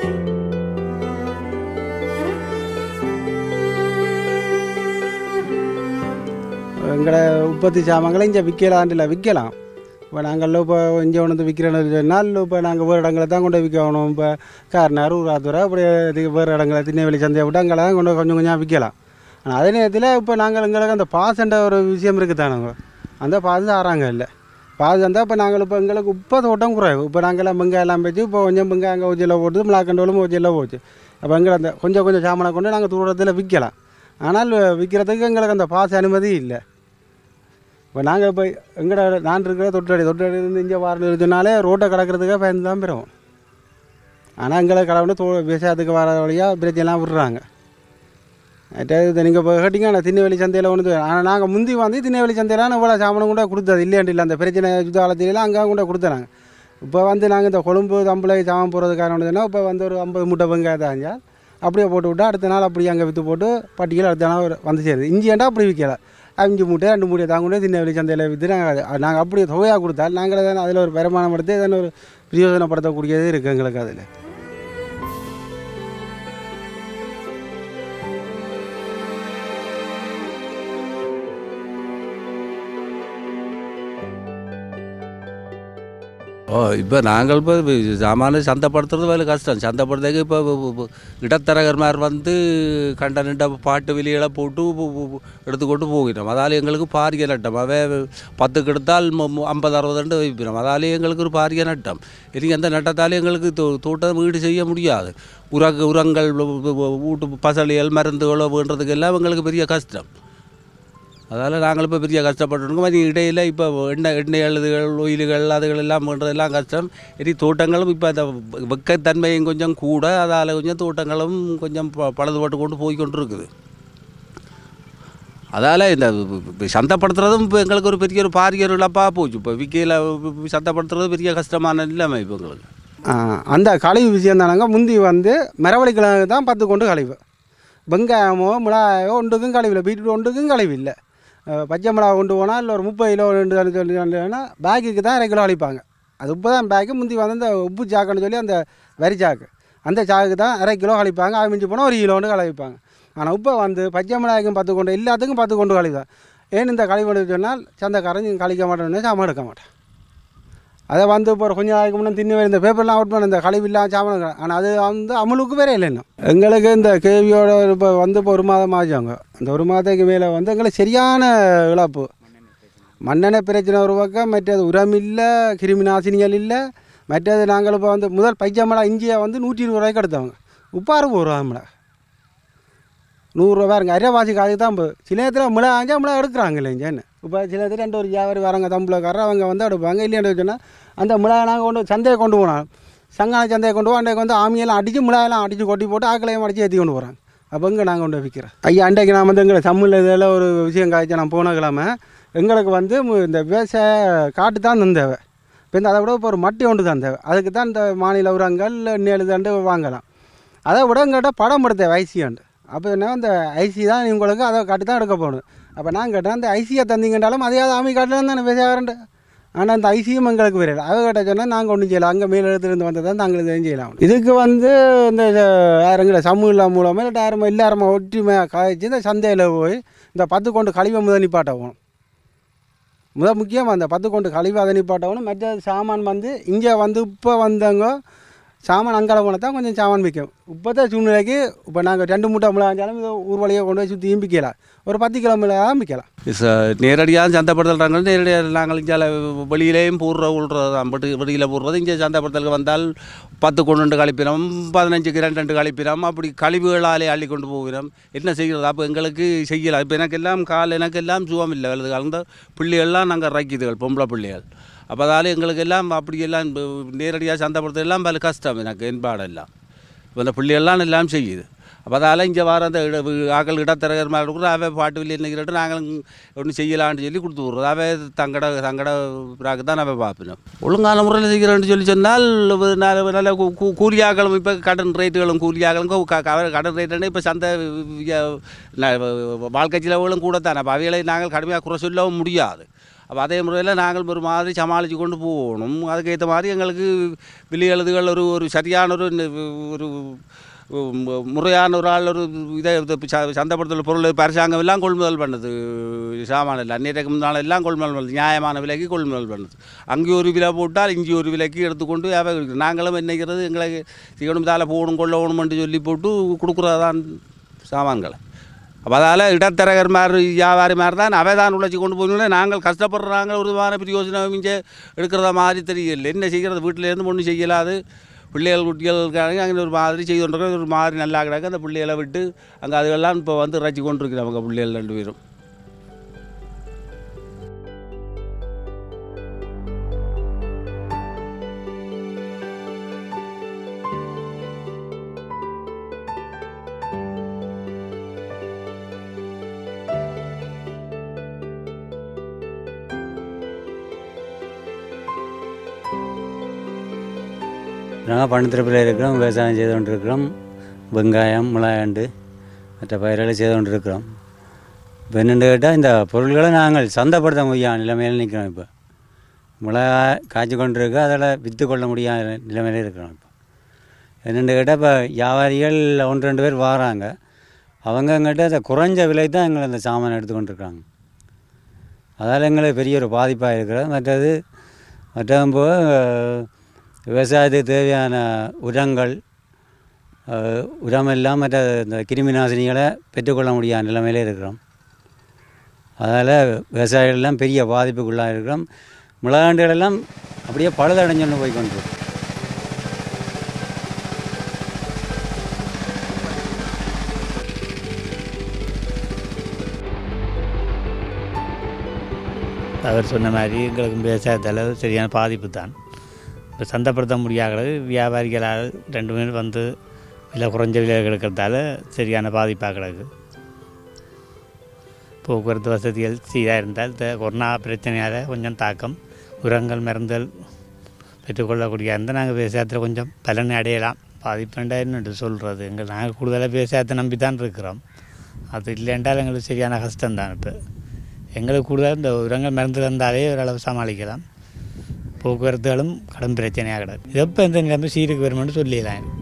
எங்களை உற்பத்தி சாமான்களை இங்கே விற்கலான்ட்டு விற்கலாம் இப்போ நாங்கள் இப்போ இங்கே கொண்டு விற்கிறோன்னு சொன்னால் இப்போ நாங்கள் வேறு இடங்களை தான் கொண்டு விற்கணும் இப்போ கார்னார் ஊராத்துறை அப்படி இது வேறு இடங்களை திண்ணவெளி சந்தையை விட்டு அங்கே தான் கொண்டு கொஞ்சம் கொஞ்சம் விற்கலாம் ஆனால் அதே நேரத்தில் இப்போ நாங்கள் எங்களுக்கு அந்த பாசன்ற ஒரு விஷயம் இருக்குது தானங்க அந்த பாசம் ஆறாங்க இல்லை பாசம் இருந்தால் இப்போ நாங்கள் இப்போ எங்களுக்கு இப்போ தோட்டம் குறைவு இப்போ நாங்கள் எல்லாம் வெங்காயம் எல்லாம் வச்சு இப்போ கொஞ்சம் வெங்காயம் அங்கே ஊஜியில் போட்டு மிளாக்கண்டோலும் ஊஜியில் போச்சு அப்போ எங்களை அந்த கொஞ்சம் கொஞ்சம் சாமானை கொண்டு நாங்கள் தூரத்தில் விற்கலாம் ஆனால் விற்கிறதுக்கு எங்களுக்கு அந்த பாச அனுமதி இல்லை இப்போ நாங்கள் இப்போ எங்கட நான் இருக்கிற தொட்டடி தொட்டடி இருந்து இங்கே வரணும் சொன்னாலே ரோட்டை கடக்கிறதுக்காக பயந்து தான் பெறுவோம் ஆனால் எங்களை கடவுள் தோ விவசாயத்துக்கு வர வழியாக பிரச்சனைலாம் விடுறாங்க மற்றது நீங்கள் இப்போ கேட்டிங்க நான் திண்ணவெளி சந்தையில் ஒன்று ஆனால் நாங்கள் முந்தி வந்து திண்ணவெளி சந்தையில் இவ்வளோ சாமானம் கூட கொடுத்தது இல்லையாண்டு இல்லை அந்த பிரச்சனை யுத்த காலத்திலாம் அங்கே கூட கொடுத்தாங்க இப்போ வந்து நாங்கள் இந்த கொழும்பு தம்பளை சாமான் போகிறதுக்கான ஒன்றுனா இப்போ வந்து ஒரு ஐம்பது மூட்டை வெங்காயம் தாங்க அப்படியே போட்டு விட்டா அடுத்த நாள் அப்படியே அங்கே விற்று போட்டு பட்டியல் அடுத்த நாள் ஒரு வந்து சேருது இஞ்சி ஏண்டா அப்படி விற்கல அஞ்சு மூட்டை ரெண்டு மூட்டை தாங்க கூட திண்ணவெளி சந்தையில் விற்று நாங்கள் நாங்கள் அப்படியே தொகையாக கொடுத்தால் நாங்கள் தான் அதில் ஒரு வருமானம் எடுத்து ஏதாவது ஒரு பிரயோஜனப்படுத்தக்கூடியது இருக்குது எங்களுக்கு அதில் ஓ இப்போ நாங்கள் இப்போ சாமான சந்தைப்படுத்துறது வேலை கஷ்டம் சந்தைப்படுறதுக்கு இப்போ இப்போ இடத்தரகர்மார் வந்து கண்ட நின்ற பாட்டு வெளியில போட்டு பு- பு- பு- எடுத்துக்கொண்டு போகிறோம் அதால் எங்களுக்கு பாரிய நட்டம் அவே பத்துக்கு எடுத்தால் மு- மு- ஐம்பது அறுபது வைப்பினோம் அதாலே எங்களுக்கு ஒரு பாரிய நட்டம் இனி அந்த நட்டத்தாலே எங்களுக்கு தோ- தோட்டம் வீடு செய்ய முடியாது உரங்க உரங்கள் வு- வு- வு- வீட்டு பசலிகள் மருந்துகளோ வேண்டுறதுக்கு எல்லாம் எங்களுக்கு பெரிய கஷ்டம் அதால் நாங்கள் இப்போ பெரிய கஷ்டப்பட்டுருக்கோம் அது இடையில் இப்போ எண்ணெய் எண்ணெய் எழுதுகள் ஒயில்கள் அதுகள் எல்லாம் பண்ணுறதெல்லாம் கஷ்டம் இனி தோட்டங்களும் இப்போ அந்த வெக்கத்தன்மையும் கொஞ்சம் கூட அதால் கொஞ்சம் தோட்டங்களும் கொஞ்சம் ப- பழுதுபட்டு கொண்டு போய் கொண்டு இருக்குது அதால் இந்த இப்ப சந்தைப்படுத்துறதும் இப்போ எங்களுக்கு ஒரு பெரிய ஒரு பாரிய ஒரு இழப்பாக போச்சு இப்போ விக்கையில் சந்தைப்படுத்துறது பெரிய கஷ்டமான நிலைமை இப்போ எங்களுக்கு ஆ, அந்த கழிவு விஷயம் தானங்க முந்தி வந்து மரவள்ளி கிழங்கு தான் பத்து கொண்டு கழிவு வெங்காயமோ மிளகாயோ ஒன்றுக்கும் கழிவு பீட்ரூட் ஒன்றுக்கும் கழிவு இல்லை அஹ், பச்சை மிளகா கொண்டு போனால் இல்லை ஒரு முப்பது கிலோ ரெண்டு சொல்லி சொல்லி சொன்னீங்கன்னா பேக்குக்கு தான் அரை கிலோ அழிப்பாங்க அது உப்பு தான் பேக்கு முந்தி வந்து அந்த உப்பு சாக்குன்னு சொல்லி அந்த வரி சாக்கு அந்த சாக்குக்கு தான் அரை கிலோ கழிப்பாங்க அது மிஞ்சி போனால் ஒரு கிலோன்னு கழிப்பாங்க ஆனால் இப்போ வந்து பச்சை மிளகாய்க்கும் பத்து கொண்டு எல்லாத்துக்கும் பத்து கொண்டு கழிவு தான் ஏன் இந்த கழிவு சொன்னால் சந்தைக்காரன் நீங்கள் கழிக்க மாட்டேன்னு சாமான் எடுக்க மாட்டேன் அதை வந்து இப்போ ஒரு கொஞ்ச நாளைக்கு முன்னே தின்னு இந்த பேப்பர்லாம் அவுட் பண்ண இந்த கழிவில்லாம் சாமான் ஆனால் அது வந்து அமலுக்கு வேற இல்லை இன்னும் எங்களுக்கு இந்த கேவியோட இப்போ வந்து இப்போ ஒரு மாதம் ஆச்சாங்க அந்த ஒரு மாதத்துக்கு மேலே வந்து எங்களுக்கு சரியான இழப்பு மண்ணெண்ணெய் பிரச்சனை ஒரு பக்கம் மற்றது உரம் இல்லை கிருமி நாசினிகள் இல்லை மற்றது நாங்கள் இப்போ வந்து முதல் பைச்சம்பளம் இஞ்சியை வந்து நூற்றி இருபது ரூபாய்க்கு எடுத்தவங்க இப்போ அறுபது ரூபா மிளகா நூறுரூவா பாருங்க அரைவாசி காதுக்கு தான் இப்போ சில நேரத்தில் மிளகா ஆஞ்சா மிளகா எடுக்கிறாங்க இல்லைங்கன்னு இப்போ சில நேரத்தில் ரெண்டு ஒரு வியாபாரி வராங்க தம்பளக்காரர் அவங்க வந்து எடுப்பாங்க இல்லைன்னு சொன்னால் அந்த மிளகா நாங்கள் கொண்டு சந்தையை கொண்டு போனோம் சங்கான சந்தையை கொண்டு போய் அன்றைக்கு வந்து ஆமியெல்லாம் அடித்து மிளகாயெல்லாம் அடித்து கொட்டி போட்டு ஆக்களையும் அடித்து ஏற்றி கொண்டு போகிறாங்க அப்போ இங்கே நாங்கள் கொண்டு போய் விற்கிறோம் ஐயா அன்றைக்கு நான் வந்து எங்களை சம்மில் இதில் ஒரு விஷயம் காய்ச்சி நான் போன கிழமை எங்களுக்கு வந்து மு- இந்த விவசாய காட்டு தான் தந்தேவை இப்போ இந்த அதை விட இப்போ ஒரு மட்டி ஒன்று தான் தேவை அதுக்கு தான் இந்த மாநில உரங்கள் நெல் தண்டு வாங்கலாம் அதை விட எங்கிட்ட படம் எடுத்தேன் ஐசியாண்டு அப்போ என்ன அந்த ஐசி தான் உங்களுக்கு அதை காட்டி தான் எடுக்க போகணும் அப்போ நான் கேட்டேன் அந்த ஐசியை தந்தீங்கன்றாலும் அதையாவது ஆமி காட்டலாம் தானே விவசாயரண்டு ஆனால் அந்த ஐசியும் எங்களுக்கு வரையில அவ கேட்ட சொன்னால் நாங்கள் ஒன்றும் செய்யலாம் அங்கே மேலிடத்துலேருந்து வந்தது தான் நாங்கள் இதையும் செய்யலாம் இதுக்கு வந்து இந்த யாருங்கிற சமூக மூலமாக இல்லை யாரும் எல்லாரும் ஒற்றுமையாக காய்ச்சி இந்த சந்தையில் போய் இந்த பத்து கொண்டு கழிவை முதல் நிப்பாட்ட போகணும் முதல் முக்கியமாக அந்த பத்து கொண்டு கழிவு அதை நிப்பாட்டணும் மற்ற சாமான் வந்து இங்கே வந்து இப்போ வந்தவங்க சாமான் அங்கால போனால் தான் கொஞ்சம் சாமான் விற்கும் இப்போத்த சூழ்நிலைக்கு இப்போ நாங்கள் ரெண்டு மூட்டை மிளகாஞ்சாலும் இதை ஊர் வழியாக கொண்டு போய் சுற்றியும் விற்கலாம் ஒரு பத்து கிலோ மிளகா விற்கலாம் ச நேரடியாக சந்தைப்படுத்துறாங்க நேரடியாக நாங்கள் இங்கே வெளியிலேயும் போடுற விடுறது தான் பட்டு வெளியில் போடுறது இங்கே சந்தைப்படுத்தலுக்கு வந்தால் பத்து கொண்டு ரெண்டு கழிப்பினோம் பதினஞ்சுக்கு ரெண்டு ரெண்டு கழிப்பினோம் அப்படி கழிவுகளாலே அள்ளி கொண்டு போகிறோம் என்ன செய்கிறது அப்போ எங்களுக்கு செய்யலாம் இப்போ எனக்கெல்லாம் கால் எனக்கெல்லாம் சுகம் இல்லை வலது கலந்த பிள்ளைகள்லாம் நாங்கள் இறக்கிதுகள் பொம்பளை பிள்ளைகள் அப்போ அதால் எங்களுக்கு எல்லாம் அப்படியெல்லாம் நேரடியாக சந்தைப்படுத்த எல்லாம் பல கஷ்டம் எனக்கு என்பாடெல்லாம் இப்போ இந்த பிள்ளைகள்லாம் எல்லாம் செய்யுது அப்போ அதால் இங்கே வர அந்த இட ஆக்கள் இடத்தரகர் மாதிரி கூட அவன் பாட்டு வெளியே நிற்கிறட்டு நாங்களும் ஒன்றும் செய்யலான்னு சொல்லி கொடுத்து விட்றது அவன் தங்கட தங்கட பிறாக்கு தான் அவன் பார்ப்பினோம் ஒழுங்கான முறையில் செய்கிறேன்னு சொல்லி சொன்னால் ஒரு நல்ல நல்ல கூ- கூ- கூலியாக்களும் இப்போ கடன் ரேட்டுகளும் கூலியாக்களும் க- க- க- கடன் ரேட்டுன்னு இப்போ சந்தை விய- ந- வாழ்க்கை செலவுகளும் கூட தானே அப்போ அவைகளை நாங்கள் கடுமையாக குறை சொல்லவும் முடியாது அப்போ அதே முறையில் நாங்கள் ஒரு மாதிரி சமாளித்து கொண்டு போகணும் அதுக்கேற்ற மாதிரி எங்களுக்கு விலையெழுதுகள் ஒரு ஒரு சரியான ஒரு ந- ஒரு மு- முறையான ஒரு ஆள் ஒரு இதை இது ச- சந்தைப்படுத்தல் பொருள் பரிசாங்கம் எல்லாம் கொள்முதல் பண்ணுது சாமான இல்லை அந்நேரத்துக்கு முன்னால் எல்லாம் கொள்முதல் பண்ணுது நியாயமான விலைக்கு கொள்முதல் பண்ணுது அங்கே ஒரு விலை போட்டால் இங்கே ஒரு விலைக்கு எடுத்துக்கொண்டு வியாபாரம் இருக்குது நாங்களும் என்னைக்கிறது எங்களுக்கு தீவனம் தால போகணும் கொள்ளணும்னு சொல்லி போட்டு கொடுக்குறதான் சாமான்களை அப்போ அதால் இடத்தரகர் மாதிரி வியாபாரி மாதிரி தான் அவை தான் உழைச்சி கொண்டு போகணும் நாங்கள் கஷ்டப்படுறாங்க ஒரு விதமான பிரயோஜனம் இங்கே எடுக்கிறத மாதிரி தெரியல என்ன செய்கிறது வீட்டிலேருந்து ஒன்றும் செய்யலாது பிள்ளைகள் குட்டிகளுக்காக அங்கே ஒரு மாதிரி செய்து கொண்டிருக்க ஒரு மாதிரி நல்லா கிடக்கு அந்த பிள்ளைகளை விட்டு அங்கே அதுகெல்லாம் இப்போ வந்து இறைச்சி கொண்டு இருக்கிறவங்க பிள்ளைகள் ரெண்டு பேரும் நாங்கள் பணத்திருப்பில் இருக்கிறோம் விவசாயம் செய்து கொண்டு இருக்கிறோம் வெங்காயம் மிளகாண்டு மற்ற பயிர்களை செய்து கொண்டு இருக்கிறோம் இப்போ என்னென்னு கேட்டால் இந்த பொருள்களை நாங்கள் சந்தைப்படுத்த முடியாத நிலைமையில் நிற்கிறோம் இப்போ மிளகாய் காய்ச்சி கொண்டு இருக்கு அதில் விற்று கொள்ள முடியாத நிலைமையில் இருக்கிறோம் இப்போ என்னென்னு கேட்டால் இப்போ வியாபாரிகள் ஒன்று ரெண்டு பேர் வராங்க அவங்க எங்கிட்ட அந்த குறைஞ்ச விலை தான் எங்களை அந்த சாமான் எடுத்துக்கொண்டு இருக்காங்க அதால் எங்களுக்கு பெரிய ஒரு பாதிப்பாக இருக்கிறது மற்றது மற்றதும் போக அஹ், விவசாயத்துக்கு தேவையான உரங்கள் அஹ், உரமெல்லாம் மற்ற இந்த கிருமி நாசினிகளை பெற்றுக்கொள்ள முடியாத நிலைமையிலே இருக்கிறோம் அதால் விவசாயிகள் எல்லாம் பெரிய பாதிப்புக்குள்ளாக இருக்கிறோம் மிளகாண்டுகள் எல்லாம் அப்படியே பழுதடைஞ்சொன்னு போய் கொண்டிருக்கும் அவர் சொன்ன மாதிரி எங்களுக்கு விவசாயத்தால் சரியான பாதிப்பு தான் இப்போ சந்தைப்படுத்த முடியாத வியாபாரிகளால் ரெண்டு பேரும் வந்து விலை குறைஞ்ச விலை கிடைக்கிறதால சரியான பாதிப்பாக கிடக்கு போக்குவரத்து வசதிகள் சீராக இருந்தால் இந்த கொரோனா பிரச்சனையால் கொஞ்சம் தாக்கம் உரங்கள் மருந்துகள் பெற்றுக்கொள்ளக்கூடிய இருந்தால் நாங்கள் விவசாயத்தில் கொஞ்சம் பலனை அடையலாம் பாதிப்புண்டா என்னென்று சொல்கிறது எங்கள் நாங்கள் கூடுதலாக விவசாயத்தை நம்பி தான் இருக்கிறோம் அது இல்லைன்றால் எங்களுக்கு சரியான கஷ்டம்தான் இப்போ எங்களுக்கு கூடுதல் இந்த உரங்கள் மருந்து வந்தாலே ஓரளவு சமாளிக்கலாம் போக்குவரத்துகளும் கடும் பிரச்சனையாக கிடக்கு இது எப்போ இந்த நிலைமை சீருக்கு வருமென்னு சொல்லிடலாம்